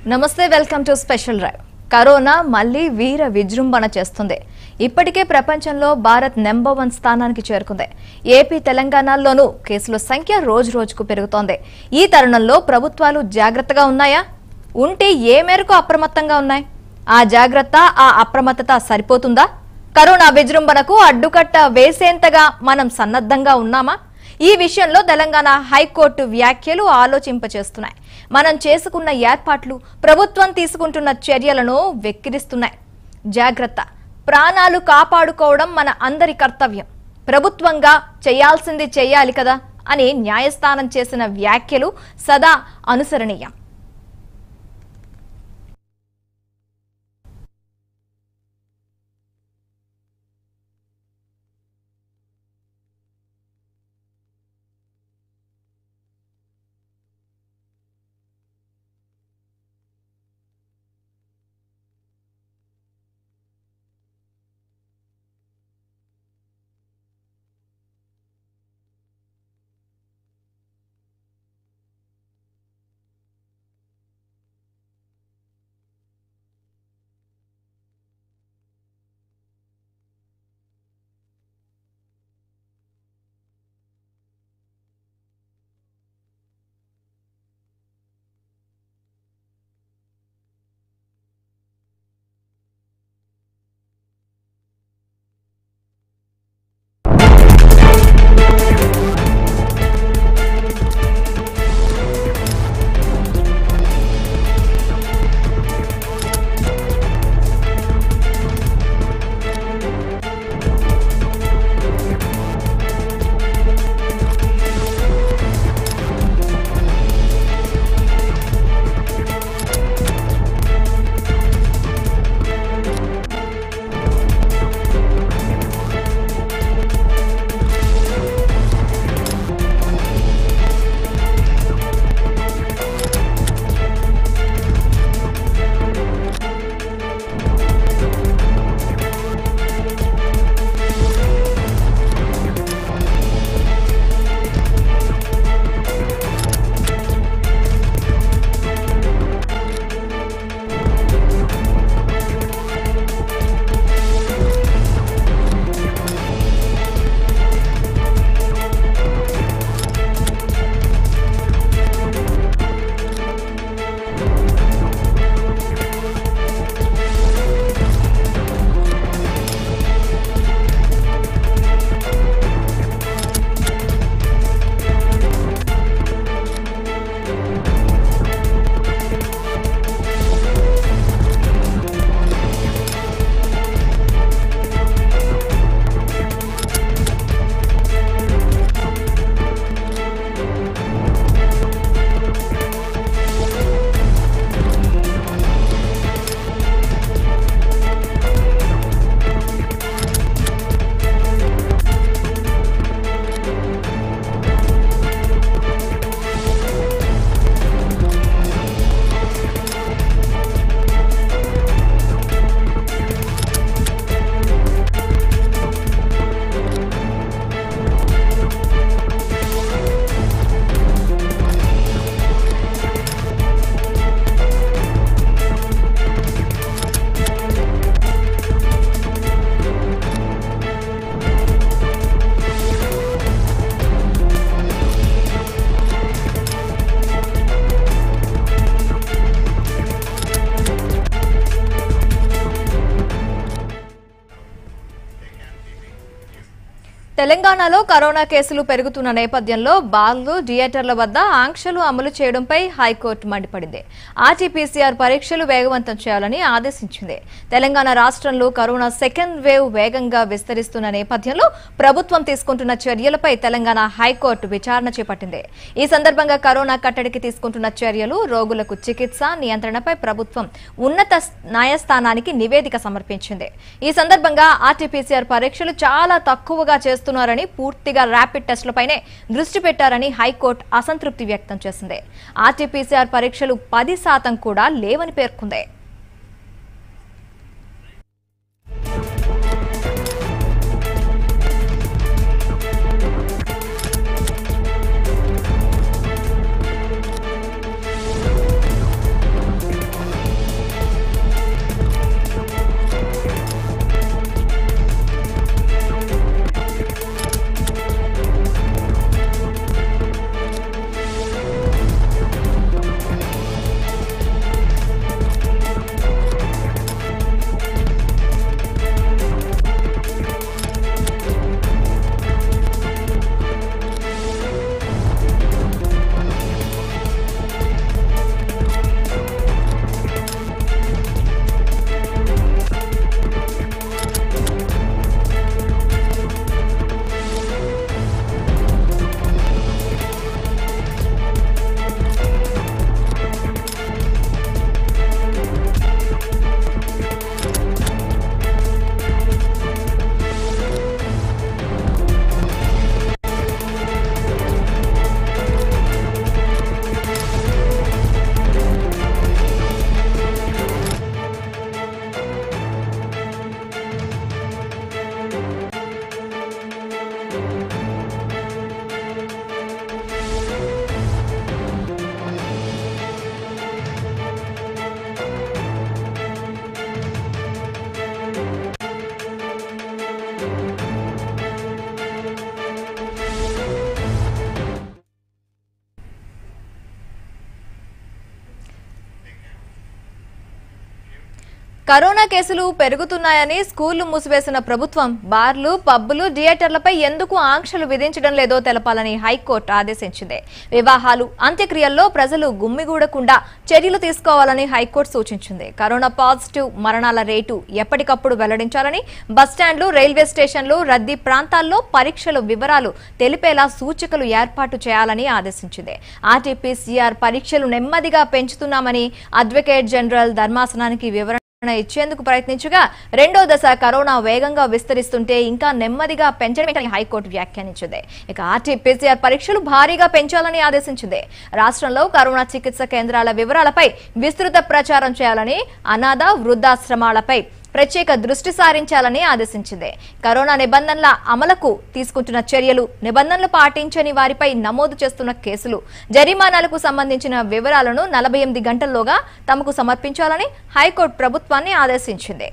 నమస్తే welcome to special drive corona మళ్లీ వీర విజృంభణ చేస్తుంది ఇప్పటికే ప్రపంచంలో భారత్ నెంబర్ వన్ స్థానానికి చేరుకుంది ఏపీ తెలంగాణలోనూ కేసుల సంఖ్య రోజు రోజుకు పెరుగుతోంది ఈ తరుణంలో ప్రభుత్వాలు జాగ్రత్తగా ఉన్నాయా ఉంటే ఏ మేరకు అప్రమత్తంగా ఉన్నాయి ఆ జాగ్రత్త ఆ అప్రమత్తత సరిపోతుందా కరోనా విజృంభణకు అడ్డుకట్ట వేసేంతగా మనం సన్నద్ధంగా ఉన్నామా ఈ విషయంలో తెలంగాణ హైకోర్టు వ్యాఖ్యలు ఆలోచింపచేస్తున్నాయి మనం చేసుకున్న ఏర్పాట్లు ప్రభుత్వం తీసుకుంటున్న చర్యలను వెక్కిరిస్తున్నాయి జాగ్రత్త ప్రాణాలు కాపాడుకోవడం మన అందరి కర్తవ్యం ప్రభుత్వంగా చేయాల్సింది చేయాలి కదా అని న్యాయస్థానం చేసిన వ్యాఖ్యలు సదా అనుసరణీయం తెలంగాణలో కరోనా కేసులు పెరుగుతున్న నేపథ్యంలో బార్లు థియేటర్ల వద్ద ఆంక్షలు అమలు చేయడంపై హైకోర్టు మండిపడింది ఆర్టీపీసీఆర్ పరీక్షలు వేగవంతం చేయాలని ఆదేశించింది తెలంగాణ రాష్ట్రంలో కరోనా సెకండ్ వేవ్ వేగంగా విస్తరిస్తున్న నేపథ్యంలో ప్రభుత్వం తీసుకుంటున్న చర్యలపై తెలంగాణ హైకోర్టు విచారణ చేపట్టింది ఈ సందర్భంగా కరోనా కట్టడికి తీసుకుంటున్న చర్యలు రోగులకు చికిత్స నియంత్రణపై ప్రభుత్వం ఉన్నత న్యాయస్థానానికి నివేదిక సమర్పించింది ఈ సందర్భంగా ఆర్టీపీసీఆర్ పరీక్షలు చాలా తక్కువగా చేస్తున్నారని పూర్తిగా ర్యాపిడ్ టెస్టులపైనే దృష్టి పెట్టారని హైకోర్టు అసంతృప్తి వ్యక్తం చేసింది ఆర్టీపీసీఆర్ పరీక్షలు పది శాతం కూడా లేవని పేర్కొంది కరోనా కేసులు పెరుగుతున్నాయని స్కూళ్లు మూసివేసిన ప్రభుత్వం బార్లు పబ్బులు థియేటర్లపై ఎందుకు ఆంక్షలు విధించడం లేదో తెలపాలని హైకోర్టు ఆదేశించింది వివాహాలు అంత్యక్రియల్లో ప్రజలు గుమ్మిగూడకుండా చర్యలు తీసుకోవాలని హైకోర్టు సూచించింది కరోనా పాజిటివ్ మరణాల రేటు ఎప్పటికప్పుడు వెల్లడించాలని బస్టాండ్లు రైల్వే స్టేషన్లు రద్దీ ప్రాంతాల్లో పరీక్షల వివరాలు తెలిపేలా సూచికలు ఏర్పాటు చేయాలని ఆదేశించింది ఆర్టీపీసీఆర్ పరీక్షలు నెమ్మదిగా పెంచుతున్నామని అడ్వకేట్ జనరల్ ధర్మాసనానికి వివరణ ఇచ్చేందుకు ప్రయత్నించగా రెండో దశ కరోనా వేగంగా విస్తరిస్తుంటే ఇంకా నెమ్మదిగా పెంచడమేటని హైకోర్టు వ్యాఖ్యానించింది ఇక ఆర్టీపీసీఆర్ పరీక్షలు భారీగా పెంచాలని ఆదేశించింది రాష్ట్రంలో కరోనా చికిత్స కేంద్రాల వివరాలపై విస్తృత ప్రచారం చేయాలని అనాథ వృద్ధాశ్రమాలపై ప్రత్యేక దృష్టి సారించాలని ఆదేశించింది కరోనా నిబంధనల అమలుకు తీసుకుంటున్న చర్యలు నిబంధనలు పాటించని వారిపై నమోదు చేస్తున్న కేసులు జరిమానాలకు సంబంధించిన వివరాలను నలభై ఎనిమిది గంటల్లోగా తమకు సమర్పించాలని హైకోర్టు ప్రభుత్వాన్ని ఆదేశించింది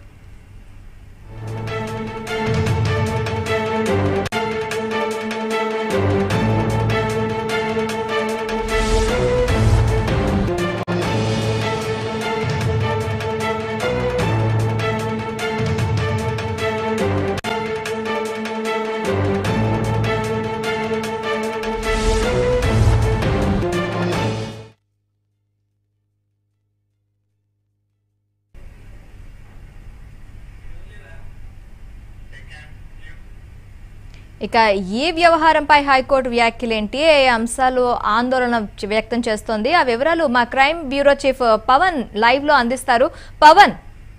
ఇక ఈ వ్యవహారంపై హైకోర్టు వ్యాఖ్యలేంటి ఏ అంశాలు ఆందోళన వ్యక్తం చేస్తోంది ఆ వివరాలు మా crime bureau chief Pavan live లో అందిస్తారు పవన్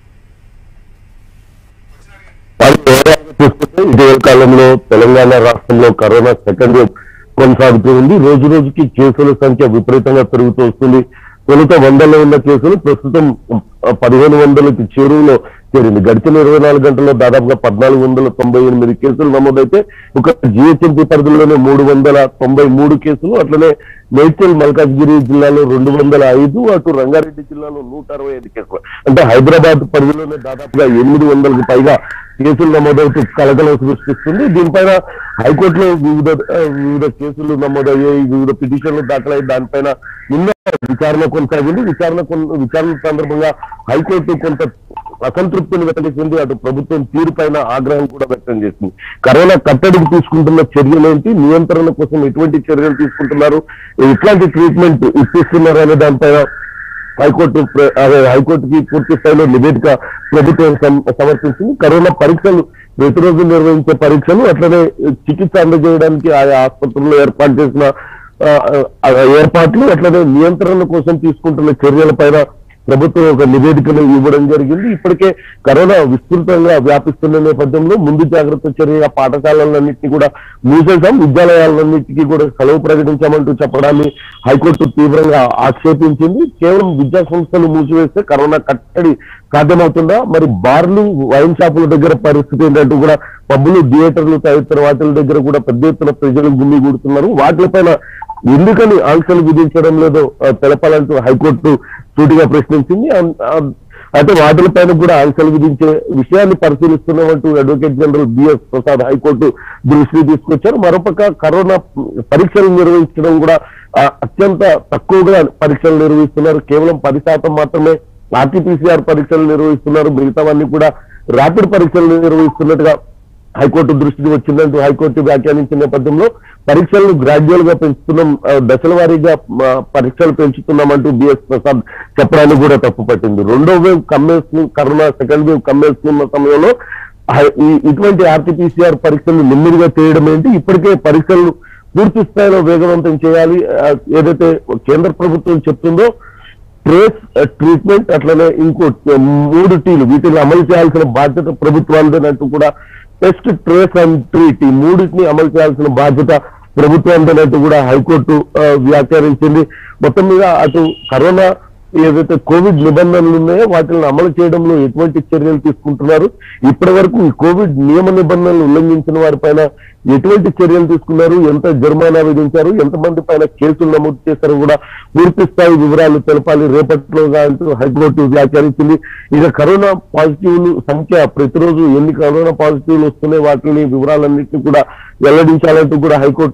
కానీ ఓవరాల్గా చూసుకుంటే ఇటీవల కాలంలో తెలంగాణ రాష్ట్రంలో కరోనా సెకండ్ వేవ్ కొనసాగుతూ ఉంది రోజు రోజుకి కేసుల సంఖ్య విపరీతంగా పెరుగుతూ వస్తుంది తొలుత వందల్లో ఉన్న కేసులు ప్రస్తుతం ఆ, పదిహేను వందలకి చేరువలో చేరింది గడిచిన ఇరవై నాలుగు గంటల్లో దాదాపుగా పద్నాలుగు వందల తొంభై ఎనిమిది కేసులు నమోదైతే ఒక జిహెచ్ఎంపీ పరిధిలోనే మూడు వందల తొంభై మూడు కేసులు అట్లనే మేడ్చల్ మల్కాజ్గిరి జిల్లాలో రెండు వందల ఐదు అటు రంగారెడ్డి జిల్లాలో నూట అరవై ఐదు కేసులు అంటే హైదరాబాద్ పరిధిలోనే దాదాపుగా ఎనిమిది వందలకు పైగా కేసులు నమోదవుతూ కలకలం సృష్టిస్తుంది దీనిపైన హైకోర్టులో వివిధ ఆ, వివిధ కేసులు నమోదయ్యాయి వివిధ పిటిషన్లు దాఖలయ్యాయి దానిపైన నిన్న విచారణ కొనసాగింది విచారణ కొన్- విచారణ సందర్భంగా హైకోర్టు కొంత అసంతృప్తిని వ్యక్తం చేసింది అటు ప్రభుత్వం తీరు పైన ఆగ్రహం కూడా వ్యక్తం చేసింది కరోనా కట్టడికి తీసుకుంటున్న చర్యలు ఏంటి నియంత్రణ కోసం ఎటువంటి చర్యలు తీసుకుంటున్నారు ఎట్లాంటి ట్రీట్మెంట్ ఇప్పిస్తున్నారు అనే దానిపైన హైకోర్టు ప్ర- అదే హైకోర్టుకి పూర్తి స్థాయిలో నివేదిక ప్రభుత్వం సమ- సమర్పించింది కరోనా పరీక్షలు ప్రతిరోజు నిర్వహించే పరీక్షలు అట్లనే చికిత్స అందజేయడానికి ఆయా ఆసుపత్రుల్లో ఏర్పాటు చేసిన ఆ, ఆ, ఏర్పాట్లు అట్లనే నియంత్రణ కోసం తీసుకుంటున్న చర్యల పైన ప్రభుత్వం ఒక నివేదికను ఇవ్వడం జరిగింది ఇప్పటికే కరోనా విస్తృతంగా వ్యాపిస్తున్న నేపథ్యంలో ముందు జాగ్రత్త చర్యగా పాఠశాలలన్నింటినీ కూడా మూసేశాం విద్యాలయాలన్నింటికీ కూడా సెలవు ప్రకటించామంటూ చెప్పడాన్ని హైకోర్టు తీవ్రంగా ఆక్షేపించింది కేవలం విద్యా సంస్థలు మూసివేస్తే కరోనా కట్టడి సాధ్యమవుతుందా మరి బార్లు వైన్ షాపుల దగ్గర పరిస్థితి ఏంటంటూ కూడా పబ్బులు థియేటర్లు తదితర వాటి దగ్గర కూడా పెద్ద ఎత్తున ప్రజలు గుమిగూడుతున్నారు వాటిపైన ఎందుకని ఆంక్షలు విధించడం లేదో ఆ, తెలపాలంటూ హైకోర్టు సూటిగా ప్రశ్నించింది అన్- అన్- అయితే వాటిపైన కూడా ఆంక్షలు విధించే విషయాన్ని పరిశీలిస్తున్నామంటూ advocate general BS Prasad high court దృష్టికి తీసుకొచ్చారు మరోపక్క కరోనా పరీక్షలు నిర్వహించడం కూడా ఆ, అత్యంత తక్కువగా పరీక్షలు నిర్వహిస్తున్నారు కేవలం పది శాతం మాత్రమే ఆర్టీపీసీఆర్ పరీక్షలు నిర్వహిస్తున్నారు మిగతావన్నీ కూడా ర్యాపిడ్ పరీక్షలు నిర్వహిస్తున్నట్టుగా హైకోర్టు దృష్టికి వచ్చిందంటూ హైకోర్టు వ్యాఖ్యానించిన నేపథ్యంలో పరీక్షలను గ్రాడ్యువల్ గా పెంచుతున్నాం ఆ, దశల వారీగా ఆ, పరీక్షలు పెంచుతున్నామంటూ బిఎస్ ప్రసాద్ చెప్పడాన్ని కూడా తప్పు పట్టింది రెండో వేవ్ కమ్మేస్తూ కరోనా సెకండ్ వేవ్ కమ్మేస్తున్న సమయంలో హై- ఈ- ఇటువంటి ఆర్టీపీసీఆర్ పరీక్షలు నెమ్మదిగా చేయడం ఏంటి ఇప్పటికే పరీక్షలు పూర్తి స్థాయిలో వేగవంతం చేయాలి ఆ, ఏదైతే కేంద్ర ప్రభుత్వం చెప్తుందో ట్రేస్ ట్రీట్మెంట్ అట్లనే ఇంకో మూడు టీలు వీటిని అమలు చేయాల్సిన బాధ్యత ప్రభుత్వానిదేనంటూ కూడా టెస్ట్ ట్రేస్ అండ్ ట్రీట్ ఈ మూడింటిని అమలు చేయాల్సిన బాధ్యత ప్రభుత్వానిదేనంటూ కూడా హైకోర్టు ఆ, వ్యాఖ్యానించింది మొత్తం మీద అటు కరోనా ఏదైతే కోవిడ్ నిబంధనలు ఉన్నాయో వాటిని అమలు చేయడంలో ఎటువంటి చర్యలు తీసుకుంటున్నారు ఇప్పటి వరకు ఈ కోవిడ్ నియమ నిబంధనలు ఉల్లంఘించిన వారిపైన ఎటువంటి చర్యలు తీసుకున్నారు ఎంత జరిమానా విధించారు ఎంతమంది పైన కేసులు నమోదు చేశారో కూడా పూర్తి స్థాయి వివరాలు తెలపాలి రేపటిలోగా అంటూ హైకోర్టు వ్యాఖ్యానించింది ఇక కరోనా పాజిటివ్లు సంఖ్య ప్రతిరోజు ఎన్ని కరోనా పాజిటివ్లు వస్తున్నాయి వాటిని వివరాలన్నింటినీ కూడా వెల్లడించాలంటూ కూడా హైకోర్టు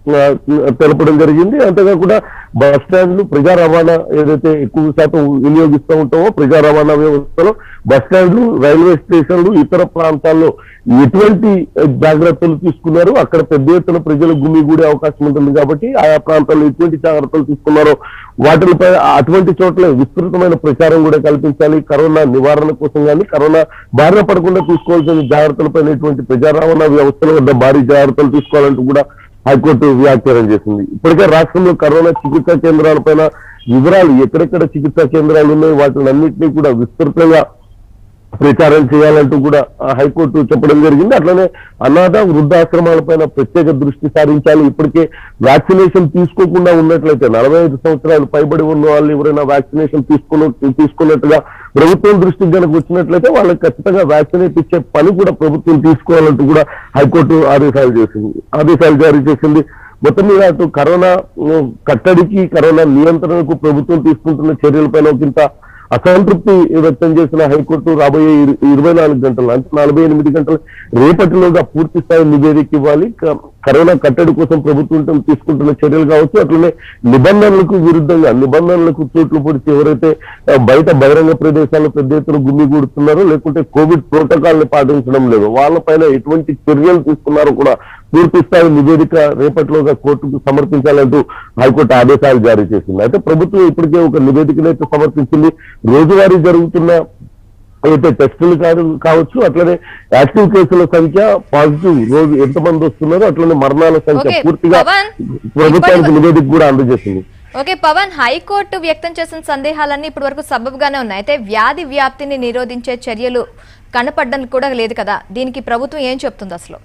ఆ, తెలపడం జరిగింది అంతేకాకుండా బస్ స్టాండ్లు ప్రజా రవాణా ఏదైతే ఎక్కువ శాతం వినియోగిస్తూ ఉంటామో ప్రజా రవాణా వ్యవస్థలో బస్ స్టాండ్లు రైల్వే స్టేషన్లు ఇతర ప్రాంతాల్లో ఎటువంటి జాగ్రత్తలు తీసుకున్నారు అక్కడ పెద్ద ఎత్తున ప్రజలు గుమిగూడే అవకాశం ఉంటుంది కాబట్టి ఆయా ప్రాంతాల్లో ఎటువంటి జాగ్రత్తలు తీసుకున్నారో వాటిపై అటువంటి చోట్ల విస్తృతమైన ప్రచారం కూడా కల్పించాలి కరోనా నివారణ కోసం కానీ కరోనా బారిన పడకుండా తీసుకోవాల్సిన జాగ్రత్తలపైన ఇటువంటి ప్రజా రవాణా వ్యవస్థల వద్ద భారీ జాగ్రత్తలు తీసుకోవాలంటూ కూడా హైకోర్టు వ్యాఖ్యానం చేసింది ఇప్పటికే రాష్ట్రంలో కరోనా చికిత్సా కేంద్రాలపైన వివరాలు ఎక్కడెక్కడ చికిత్సా కేంద్రాలు ఉన్నాయి వాటిని అన్నింటినీ కూడా విస్తృతంగా ప్రచారం చేయాలంటూ కూడా ఆ హైకోర్టు చెప్పడం జరిగింది అట్లనే అనాథ వృద్ధాశ్రమాలపైన ప్రత్యేక దృష్టి సారించాలి ఇప్పటికే వ్యాక్సినేషన్ తీసుకోకుండా ఉన్నట్లయితే నలభై ఐదు సంవత్సరాలు పైబడి ఉన్న వాళ్ళు ఎవరైనా వ్యాక్సినేషన్ తీసుకున్న తీసుకున్నట్టుగా ప్రభుత్వం దృష్టికి కనుక వచ్చినట్లయితే వాళ్ళకి ఖచ్చితంగా వ్యాక్సినేట్ ఇచ్చే పని కూడా ప్రభుత్వం తీసుకోవాలంటూ కూడా హైకోర్టు ఆదేశాలు చేసింది ఆదేశాలు జారీ చేసింది మొత్తం మీద అటు కరోనా ఉమ్, కట్టడికి కరోనా నియంత్రణకు ప్రభుత్వం తీసుకుంటున్న చర్యలపైన ఒకంత అసంతృప్తి వ్యక్తం చేసిన హైకోర్టు రాబోయే ఇరు- ఇరవై నాలుగు గంటలు అంటే నలభై ఎనిమిది గంటలు రేపటిలోగా పూర్తి స్థాయి నివేదిక ఇవ్వాలి క- కరోనా కట్టడి కోసం ప్రభుత్వం తీసుకుంటున్న చర్యలు కావచ్చు అట్లనే నిబంధనలకు విరుద్ధంగా నిబంధనలకు చోట్లు పొడిచి ఎవరైతే ఆ, బయట బహిరంగ ప్రదేశాల్లో పెద్ద ఎత్తున గుమ్మిగూడుతున్నారో లేకుంటే కోవిడ్ ప్రోటోకాల్ ని పాటించడం లేదు వాళ్ళపైన ఎటువంటి చర్యలు తీసుకున్నారో కూడా పూర్తి స్థాయి నివేదిక రేపటిలోగా కోర్టుకు సమర్పించాలంటూ హైకోర్టు ఆదేశాలు జారీ చేసింది అయితే ప్రభుత్వం ఇప్పటికే ఒక నివేదికనైతే సమర్పించింది రోజువారీ జరుగుతున్న అయితే టెస్టులు కాదు కావచ్చు అట్లనే యాక్టివ్ కేసుల సంఖ్య పాజిటివ్ రోజు ఎంతమంది వస్తున్నారో అట్లనే మరణాల సంఖ్య ఓకే, పూర్తిగా పవన్, ప్రభుత్వానికి ఇప్పటి- నివేదిక కూడా అందజేసింది ఓకే పవన్ హైకోర్టు వ్యక్తం చేసిన సందేహాలన్నీ ఇప్పటి వరకు సబబుగానే ఉన్నాయి అయితే వ్యాధి వ్యాప్తిని నిరోధించే చర్యలు కనపడడం కూడా లేదు కదా దీనికి ప్రభుత్వం ఏం చెప్తుంది అసలు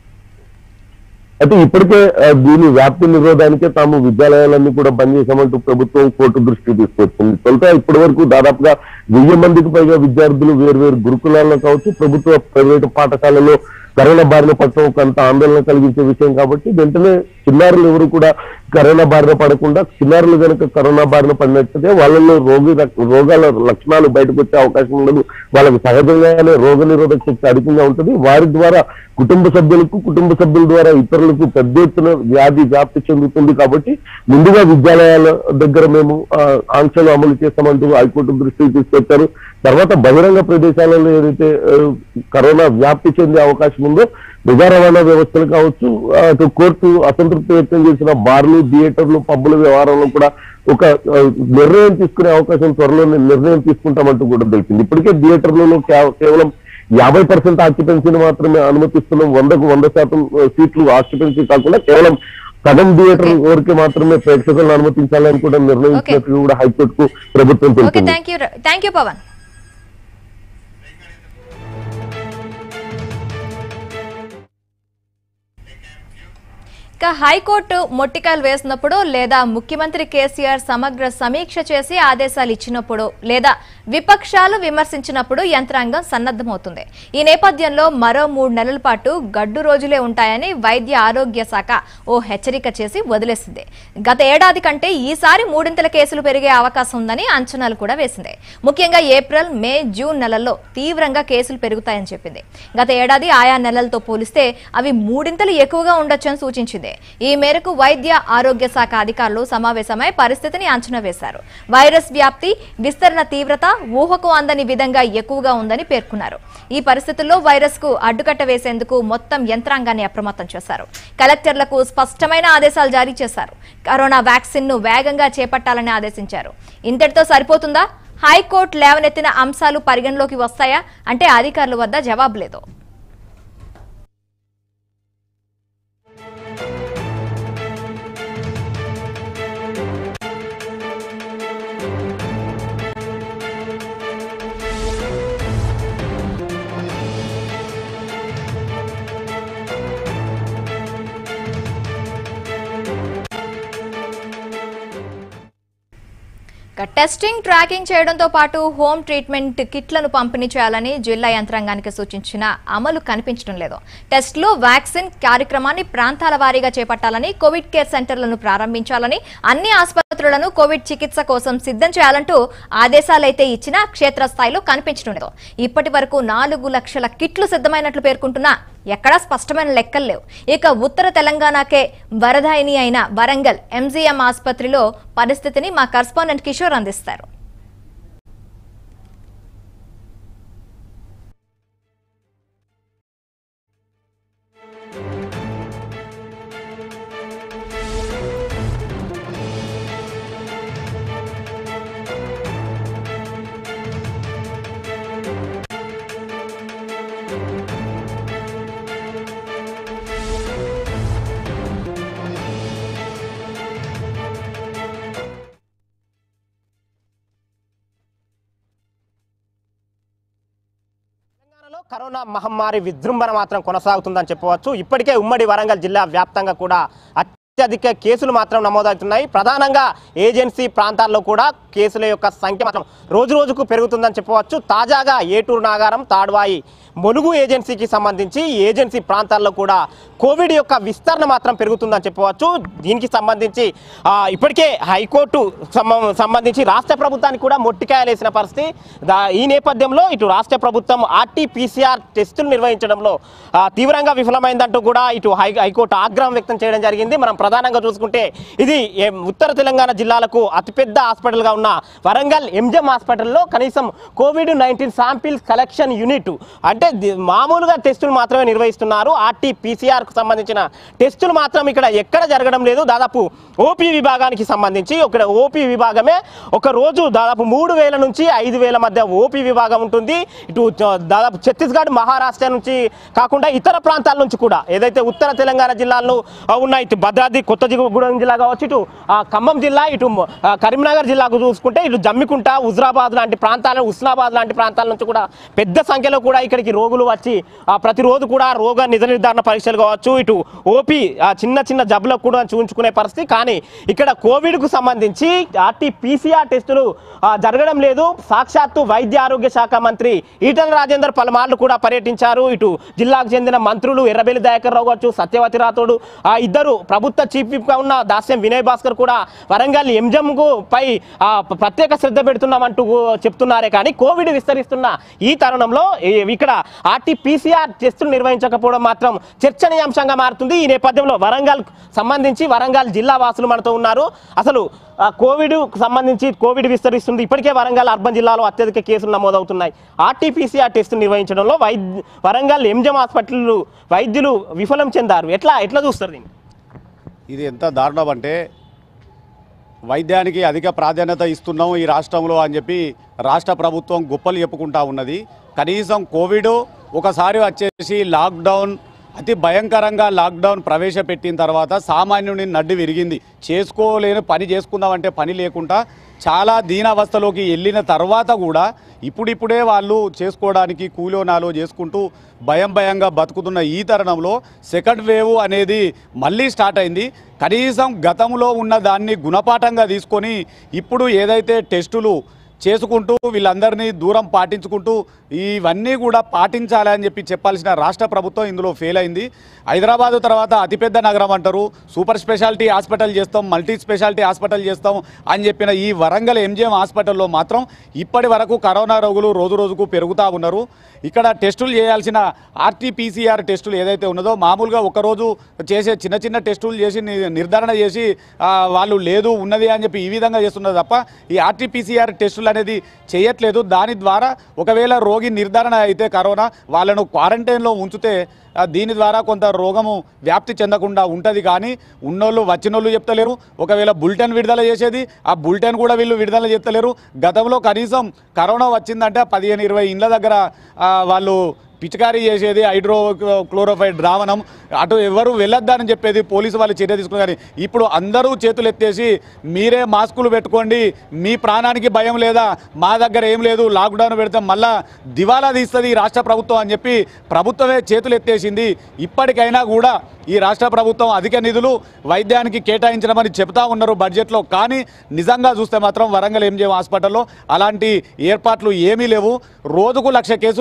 అయితే ఇప్పటికే ఆ, దీని వ్యాప్తి నిరోధానికే తాము విద్యాలయాలన్నీ కూడా బంద్ చేశామంటూ ప్రభుత్వం కోర్టు దృష్టికి తీసుకొచ్చింది తొలుత ఇప్పటి వరకు దాదాపుగా వెయ్యి మందికి పైగా విద్యార్థులు వేర్వేరు గురుకులాల్లో కావచ్చు ప్రభుత్వ ప్రైవేటు పాఠశాలలో కరోనా బారిన పడటం కొంత ఆందోళన కలిగించే విషయం కాబట్టి వెంటనే చిన్నారులు ఎవరు కూడా కరోనా బారిన పడకుండా చిన్నారులు కనుక కరోనా బారిన పడినట్లయితే వాళ్ళలో రోగి రోగాల లక్షణాలు బయటకు వచ్చే అవకాశం ఉండదు వాళ్ళకి సహజంగానే రోగ నిరోధక శక్తి అధికంగా ఉంటుంది వారి ద్వారా కుటుంబ సభ్యులకు కుటుంబ సభ్యుల ద్వారా ఇతరులకు పెద్ద ఎత్తున వ్యాధి వ్యాప్తి చెందుతుంది కాబట్టి ముందుగా విద్యాలయాల దగ్గర మేము ఆ, ఆంక్షలు అమలు చేస్తామంటూ హైకోర్టు దృష్టికి తీసుకొచ్చారు తర్వాత బహిరంగ ప్రదేశాలలో ఏదైతే ఆ, కరోనా వ్యాప్తి చెందే అవకాశం ఉందో ప్రజా రవాణా వ్యవస్థలు కావచ్చు ఆ, అటు కోర్టు అసంతృప్తి వ్యక్తం చేసిన బార్లు థియేటర్లు పబ్బుల వ్యవహారంలో కూడా ఒక ఆ, నిర్ణయం తీసుకునే అవకాశం త్వరలోనే నిర్ణయం తీసుకుంటామంటూ కూడా తెలిసింది ఇప్పటికే థియేటర్లలో కేవ- కేవలం యాభై పర్సెంట్ ఆక్యుపెన్సీని మాత్రమే అనుమతిస్తున్నాం వందకు వంద శాతం ఆ, సీట్లు ఆక్యుపెన్సీ కాకుండా కేవలం సగం థియేటర్ వరకు మాత్రమే ప్రేక్షకులను అనుమతించాలని కూడా నిర్ణయించినట్లు కూడా హైకోర్టుకు ప్రభుత్వం ఓకే తెలిపింది thank you thank you Pavan ఇక హైకోర్టు మొట్టికాయలు వేసినప్పుడు లేదా ముఖ్యమంత్రి కేసీఆర్ సమగ్ర సమీక్ష చేసి ఆదేశాలు ఇచ్చినప్పుడు లేదా విపక్షాలు విమర్శించినప్పుడు యంత్రాంగం సన్నద్ధమవుతుంది ఈ నేపథ్యంలో మరో మూడు నెలల పాటు గడ్డు రోజులే ఉంటాయని వైద్య ఆరోగ్య శాఖ ఓ హెచ్చరిక చేసి వదిలేసింది గత ఏడాది కంటే ఈసారి మూడింతల కేసులు పెరిగే అవకాశం ఉందని అంచనాలు కూడా వేసింది ముఖ్యంగా ఏప్రిల్ మే జూన్ నెలల్లో తీవ్రంగా కేసులు పెరుగుతాయని చెప్పింది గత ఏడాది ఆయా నెలలతో పోలిస్తే అవి మూడింతలు ఎక్కువగా ఉండొచ్చని సూచించింది ఈ మేరకు వైద్య ఆరోగ్య శాఖ అధికారులు సమావేశమై పరిస్థితిని అంచనా వేశారు వైరస్ వ్యాప్తి విస్తరణ తీవ్రత ఊహకు అందని విధంగా ఎక్కువగా ఉందని పేర్కొన్నారు ఈ పరిస్థితుల్లో వైరస్ కు అడ్డుకట్ట వేసేందుకు మొత్తం యంత్రాంగాన్ని అప్రమత్తం చేశారు కలెక్టర్లకు స్పష్టమైన ఆదేశాలు జారీ చేశారు కరోనా వ్యాక్సిన్ ను వేగంగా చేపట్టాలని ఆదేశించారు ఇంతటితో సరిపోతుందా హైకోర్టు లేవనెత్తిన అంశాలు పరిగణలోకి వస్తాయా అంటే అధికారుల వద్ద జవాబు లేదు ఇక టెస్టింగ్ ట్రాకింగ్ చేయడంతో పాటు హోమ్ ట్రీట్మెంట్ కిట్లను పంపిణీ చేయాలని జిల్లా యంత్రాంగానికి సూచించిన అమలు కనిపించడం లేదు టెస్టులు వ్యాక్సిన్ కార్యక్రమాన్ని ప్రాంతాల వారీగా చేపట్టాలని కోవిడ్ కేర్ సెంటర్లను ప్రారంభించాలని అన్ని ఆసుపత్రులను కోవిడ్ చికిత్స కోసం సిద్ధం చేయాలంటూ ఆదేశాలైతే ఇచ్చినా క్షేత్రస్థాయిలో కనిపించడం లేదు ఇప్పటి వరకు నాలుగు లక్షల కిట్లు సిద్ధమైనట్లు పేర్కొంటున్న ఎక్కడా స్పష్టమైన లెక్కలు లేవు ఇక ఉత్తర తెలంగాణకే వరదాయిని అయిన వరంగల్ ఎంజీఎం ఆసుపత్రిలో పరిస్థితిని మా కరస్పాండెంట్ కిషోర్ అందిస్తారు తెలంగాణలో కరోనా మహమ్మారి విజృంభణ మాత్రం కొనసాగుతుందని చెప్పవచ్చు ఇప్పటికే ఉమ్మడి వరంగల్ జిల్లా వ్యాప్తంగా కూడా అత్యధిక కేసులు మాత్రం నమోదవుతున్నాయి ప్రధానంగా ఏజెన్సీ ప్రాంతాల్లో కూడా కేసుల యొక్క సంఖ్య మాత్రం రోజు రోజుకు పెరుగుతుందని చెప్పవచ్చు తాజాగా ఏటూరు నాగారం తాడ్వాయి ములుగు ఏజెన్సీకి సంబంధించి ఈ ఏజెన్సీ ప్రాంతాల్లో కూడా కోవిడ్ యొక్క విస్తరణ మాత్రం పెరుగుతుందని చెప్పవచ్చు దీనికి సంబంధించి ఆ, ఇప్పటికే హైకోర్టు సంబ- సంబంధించి రాష్ట్ర ప్రభుత్వానికి కూడా మొట్టికాయలేసిన పరిస్థితి దా- ఈ నేపథ్యంలో ఇటు రాష్ట్ర ప్రభుత్వం ఆర్టీపీసీఆర్ టెస్టులు నిర్వహించడంలో ఆ, తీవ్రంగా విఫలమైందంటూ కూడా ఇటు హై హైకోర్టు ఆగ్రహం వ్యక్తం చేయడం జరిగింది మనం ప్రధానంగా చూసుకుంటే ఇది ఏ, ఉత్తర తెలంగాణ జిల్లాలకు అతిపెద్ద హాస్పిటల్గా ఉన్న వరంగల్ ఎంజెం హాస్పిటల్లో కనీసం COVID nineteen samples collection unit అంటే ది- మామూలుగా టెస్టులు మాత్రమే నిర్వహిస్తున్నారు ఆర్టీపీసీఆర్ కు సంబంధించిన టెస్టులు మాత్రం ఇక్కడ ఎక్కడ జరగడం లేదు దాదాపు ఓపీ విభాగానికి సంబంధించి ఒక ఓపీ విభాగమే ఒక రోజు దాదాపు మూడు వేల నుంచి ఐదు వేల మధ్య ఓపీ విభాగం ఉంటుంది ఇటు చ- దాదాపు ఛత్తీస్గఢ్ మహారాష్ట్ర నుంచి కాకుండా ఇతర ప్రాంతాల నుంచి కూడా ఏదైతే ఉత్తర తెలంగాణ జిల్లాల్లో ఆ, ఉన్నాయి ఇటు భద్రాద్రి కొత్తగూడెం జిల్లా కావచ్చు ఇటు ఆ, ఖమ్మం జిల్లా ఇటు ఆ, కరీంనగర్ జిల్లాకు చూసుకుంటే ఇటు జమ్మికుంట హుజరాబాద్ లాంటి ప్రాంతాలు ఉస్నాబాద్ లాంటి ప్రాంతాల నుంచి కూడా పెద్ద సంఖ్యలో కూడా ఇక్కడికి రోగులు వచ్చి ఆ, ప్రతిరోజు కూడా రోగ నిజ నిర్ధారణ పరీక్షలు కావచ్చు ఇటు ఓపీ ఆ, చిన్న చిన్న జబ్బులకు కూడా చూపించుకునే పరిస్థితి కానీ ఇక్కడ కోవిడ్కు సంబంధించి ఆర్టీ పీసీఆర్ టెస్టులు ఆ, జరగడం లేదు సాక్షాత్తు వైద్య ఆరోగ్య శాఖ మంత్రి ఈటల రాజేందర్ పలుమార్లు కూడా పర్యటించారు ఇటు జిల్లాకు చెందిన మంత్రులు ఎర్రబెల్లి దయాకర్ రావు కావచ్చు సత్యవతి రాథోడు ఆ ఇద్దరు ప్రభుత్వ చీఫ్ విప్ గా ఉన్న దాస్యం వినయ్ భాస్కర్ కూడా వరంగల్ ఎంజంకు పై ఆ, ప్రత్యేక శ్రద్ధ పెడుతున్నామంటూ చెప్తున్నారే కానీ కోవిడ్ విస్తరిస్తున్న ఈ తరుణంలో ఈ- ఇక్కడ ఆర్టీ పీసీఆర్ టెస్టులు నిర్వహించకపోవడం మాత్రం చర్చనీయాంశంగా మారుతుంది ఈ నేపథ్యంలో వరంగల్ సంబంధించి వరంగల్ జిల్లా వాసులు మనతో ఉన్నారు అసలు ఆ, కోవిడ్ సంబంధించి కోవిడ్ విస్తరిస్తుంది ఇప్పటికే వరంగల్ అర్బన్ జిల్లాలో అత్యధిక కేసులు నమోదవుతున్నాయి ఆర్టీపీసీఆర్ టెస్టులు నిర్వహించడంలో వైద్య వరంగల్ ఎంజం హాస్పిటల్ వైద్యులు విఫలం చెందారు ఎట్లా ఎట్లా చూస్తారు దీన్ని ఇది ఎంత దారుణం అంటే వైద్యానికి అధిక ప్రాధాన్యత ఇస్తున్నాం ఈ రాష్ట్రంలో అని చెప్పి రాష్ట్ర ప్రభుత్వం గొప్పలు చెప్పుకుంటా ఉన్నది కనీసం కోవిడ్ ఒకసారి వచ్చేసి లాక్డౌన్ అతి భయంకరంగా లాక్డౌన్ ప్రవేశపెట్టిన తర్వాత సామాన్యుని నడ్డి విరిగింది చేసుకోలేని పని చేసుకుందామంటే పని లేకుండా చాలా దీనావస్థలోకి వెళ్ళిన తర్వాత కూడా ఇప్పుడిప్పుడే వాళ్ళు చేసుకోవడానికి కూలోనాలు చేసుకుంటూ భయం భయంగా బతుకుతున్న ఈ తరుణంలో సెకండ్ వేవ్ అనేది మళ్ళీ స్టార్ట్ అయింది కనీసం గతంలో ఉన్న దాన్ని గుణపాఠంగా తీసుకొని ఇప్పుడు ఏదైతే టెస్టులు చేసుకుంటూ వీళ్ళందరినీ దూరం పాటించుకుంటూ ఇవన్నీ కూడా పాటించాలి అని చెప్పి చెప్పాల్సిన రాష్ట్ర ప్రభుత్వం ఇందులో ఫెయిల్ అయింది హైదరాబాదు తర్వాత అతిపెద్ద నగరం అంటారు సూపర్ స్పెషాలిటీ హాస్పిటల్ చేస్తాం మల్టీ స్పెషాలిటీ హాస్పిటల్ చేస్తాం అని చెప్పిన ఈ వరంగల్ ఎంజిఎం హాస్పిటల్లో మాత్రం ఇప్పటి వరకు కరోనా రోగులు రోజు రోజుకు పెరుగుతూ ఉన్నారు ఇక్కడ టెస్టులు చేయాల్సిన ఆర్టీపీసీఆర్ టెస్టులు ఏదైతే ఉన్నదో మామూలుగా ఒకరోజు చేసే చిన్న చిన్న టెస్టులు చేసి ని- నిర్ధారణ చేసి ఆ, వాళ్ళు లేదు ఉన్నది అని చెప్పి ఈ విధంగా చేస్తున్నారు తప్ప ఈ ఆర్టీపీసీఆర్ టెస్టులు అనేది చేయట్లేదు దాని ద్వారా ఒకవేళ రోగి నిర్ధారణ అయితే కరోనా వాళ్ళను క్వారంటైన్లో ఉంచితే ఆ, దీని ద్వారా కొంత రోగము వ్యాప్తి చెందకుండా ఉంటుంది కానీ ఉన్నోళ్ళు వచ్చినోళ్ళు చెప్తలేరు ఒకవేళ బులెటిన్ విడుదల చేసేది ఆ బులెటిన్ కూడా వీళ్ళు విడుదల చేస్తలేరు గతంలో కనీసం కరోనా వచ్చిందంటే పదిహేను ఇరవై ఇండ్ల దగ్గర ఆ, వాళ్ళు పిచికారీ చేసేది హైడ్రో క్లోరోఫైడ్ ద్రావణం అటు ఎవరు వెళ్ళొద్దని చెప్పేది పోలీసు వాళ్ళు చర్య తీసుకున్నారు కానీ ఇప్పుడు అందరూ చేతులు ఎత్తేసి మీరే మాస్కులు పెట్టుకోండి మీ ప్రాణానికి భయం లేదా మా దగ్గర ఏం లేదు లాక్డౌన్ పెడితే మళ్ళా దివాలా తీస్తుంది ఈ రాష్ట్ర ప్రభుత్వం అని చెప్పి ప్రభుత్వమే చేతులు ఎత్తేసింది ఇప్పటికైనా కూడా ఈ రాష్ట్ర ప్రభుత్వం అధిక నిధులు వైద్యానికి కేటాయించడమని చెప్తా ఉన్నారు బడ్జెట్లో కానీ నిజంగా చూస్తే మాత్రం వరంగల్ ఎంజిఎం హాస్పిటల్లో అలాంటి ఏర్పాట్లు ఏమీ లేవు రోజుకు లక్ష కేసులు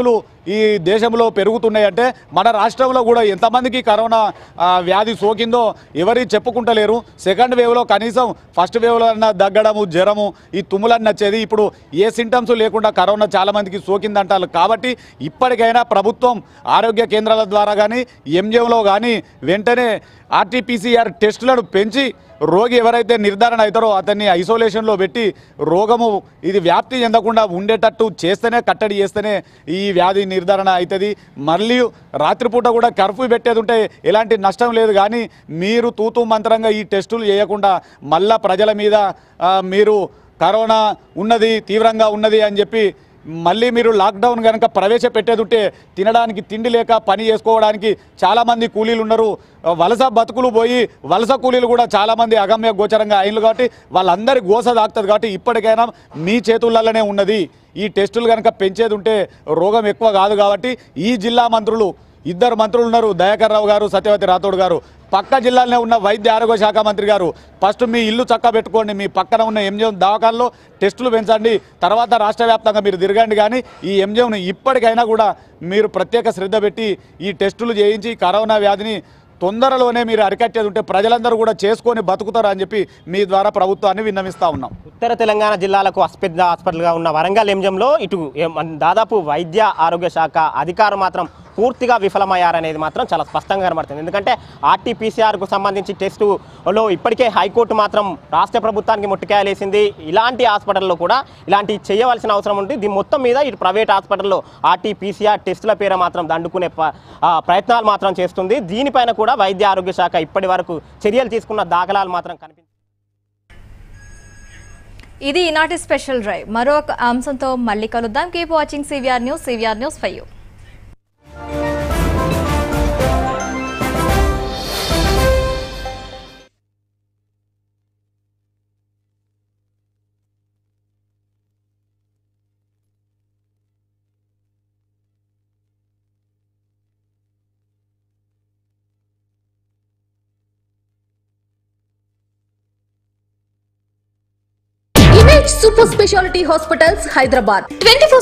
ఈ దేశంలో పెరుగుతున్నాయంటే మన రాష్ట్రంలో కూడా ఎంతమందికి కరోనా ఆ, వ్యాధి సోకిందో ఎవరి చెప్పుకుంటలేరు సెకండ్ వేవ్లో కనీసం ఫస్ట్ వేవ్లో అన్న దగ్గడము జ్వరము ఈ తుమ్ములన్నీ వచ్చేది ఇప్పుడు ఏ సింటమ్స్ లేకుండా కరోనా చాలా మందికి సోకిందంటారు కాబట్టి ఇప్పటికైనా ప్రభుత్వం ఆరోగ్య కేంద్రాల ద్వారా కానీ ఎంజిఎంలో కానీ వెంటనే ఆర్టీపీసీఆర్ టెస్టులను పెంచి రోగి ఎవరైతే నిర్ధారణ అవుతారో అతన్ని ఐసోలేషన్లో పెట్టి రోగము ఇది వ్యాప్తి చెందకుండా ఉండేటట్టు చేస్తేనే కట్టడి చేస్తేనే ఈ వ్యాధి నిర్ధారణ అవుతుంది మళ్ళీ రాత్రిపూట కూడా కర్ఫ్యూ పెట్టేది ఉంటే ఎలాంటి నష్టం లేదు కానీ మీరు తూతూ మంత్రంగా ఈ టెస్టులు చేయకుండా మళ్ళా ప్రజల మీద ఆ, మీరు కరోనా ఉన్నది తీవ్రంగా ఉన్నది అని చెప్పి మళ్ళీ మీరు లాక్డౌన్ కనుక ప్రవేశపెట్టేది ఉంటే తినడానికి తిండి లేక పని చేసుకోవడానికి చాలామంది కూలీలు ఉన్నారు వలస బతుకులు పోయి వలస కూలీలు కూడా చాలామంది అగమ్య గోచరంగా అయినలు కాబట్టి వాళ్ళందరి గోస దాక్తుంది కాబట్టి ఇప్పటికైనా మీ చేతులలోనే ఉన్నది ఈ టెస్టులు కనుక పెంచేది ఉంటే రోగం ఎక్కువ కాదు కాబట్టి ఈ జిల్లా మంత్రులు ఇద్దరు మంత్రులు ఉన్నారు దయాకర్ రావు గారు సత్యవతి రాథోడ్ గారు పక్క జిల్లాలోనే ఉన్న వైద్య ఆరోగ్య శాఖ మంత్రి గారు ఫస్ట్ మీ ఇల్లు చక్క పెట్టుకోండి మీ పక్కన ఉన్న ఎంజిఎం దవాఖాల్లో టెస్టులు పెంచండి తర్వాత రాష్ట్ర వ్యాప్తంగా మీరు తిరగండి కానీ ఈ ఎంజిఎంను ఇప్పటికైనా కూడా మీరు ప్రత్యేక శ్రద్ధ పెట్టి ఈ టెస్టులు చేయించి కరోనా వ్యాధిని తొందరలోనే మీరు అరికట్టేది ఉంటే ప్రజలందరూ కూడా చేసుకొని బతుకుతారు అని చెప్పి మీ ద్వారా ప్రభుత్వాన్ని విన్నవిస్తా ఉన్నాం ఉత్తర తెలంగాణ జిల్లాలకు పెద్ద హాస్పిటల్గా ఉన్న వరంగల్ ఎంజంలో ఇటు ఏం- దాదాపు వైద్య ఆరోగ్య శాఖ అధికారులు మాత్రం పూర్తిగా విఫలమయ్యారనేది మాత్రం చాలా స్పష్టంగా కనబడుతుంది ఎందుకంటే ఆర్టీపీసీఆర్కు సంబంధించి టెస్టులో ఇప్పటికే హైకోర్టు మాత్రం రాష్ట్ర ప్రభుత్వానికి ముట్టికాయలేసింది ఇలాంటి హాస్పిటల్లో కూడా ఇలాంటి చేయవలసిన అవసరం ఉంది దీని మొత్తం మీద ఇటు ప్రైవేట్ హాస్పిటల్లో ఆర్టీపీసీఆర్ టెస్టుల పేర మాత్రం దండుకునే ప- ఆ, ప్రయత్నాలు మాత్రం చేస్తుంది దీనిపైన కూడా వైద్య ఆరోగ్య శాఖ ఇప్పటి వరకు చర్యలు తీసుకున్న దాఖలాలు మాత్రం కనిపించాయి ఇది ఈనాటి స్పెషల్ డ్రైవ్ మరో ఒక అంశంతో మళ్ళీ కలుద్దాం keep watching CVR news CVR news five image super speciality hospitals Hyderabad twenty